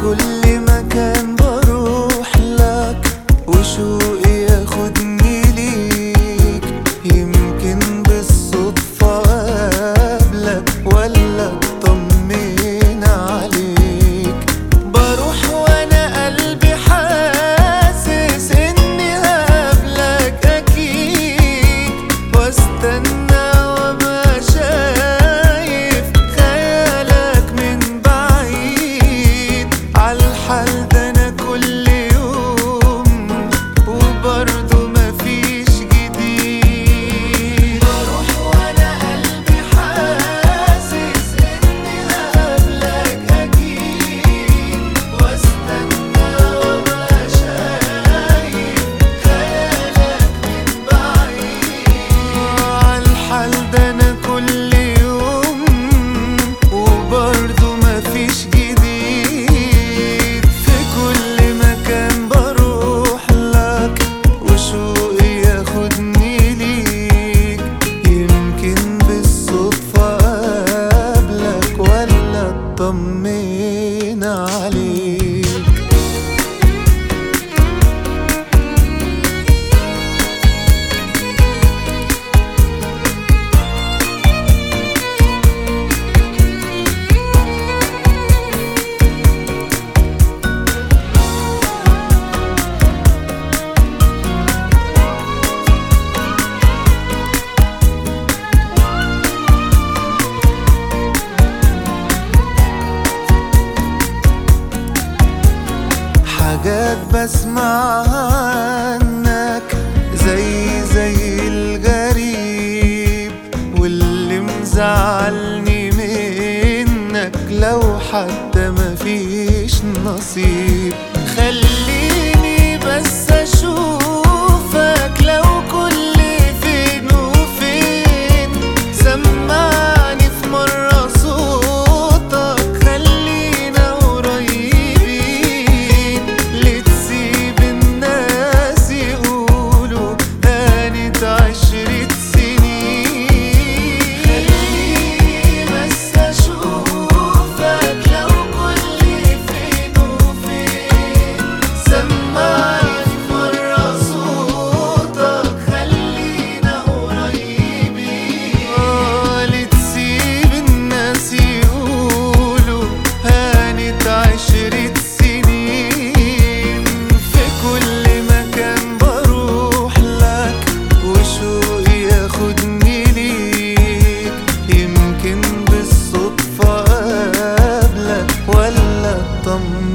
كل مكان بروح لك وشوقي ياخدني ليك يمكن بالصدفة أقابلك ولا اطمن عليك بروح وانا قلبي حاسس اني هقابلك اكيد واستنى وابقى شايف خيالك من بعيد عالحال ده انا كل يوم وبرضه مفيش جديد بروح وانا قلبي حاسس اني هقابلك اكيد واستنى وابقى شايف خيالك من بعيد عالحال ده انا كل يوم وبرضه مفيش جديد في كل مكان بروح لك وشوقي ياخدني ليك يمكن بالصدفة أقابلك ولا اطمن عليك حاجات بسمعها عنك زي زي الغريب واللي مزعلني منك لو حتى مفيش نصيب خليني بس اشوفك لو كل فين وفين سمعني في مرة صوتك خلينا قريبين لتسيب الناس يقولوا هانت عشرة سنين خليني بس اشوفك لو كل فين وفين سمعني في مرة صوتك خلينا قريبين آه، لتسيب الناس يقولوا هانت عشرة سنين في كل مكان بروح لك وشوقي ياخدني ليك يمكن بالصدفة أقابلك ولا اطمن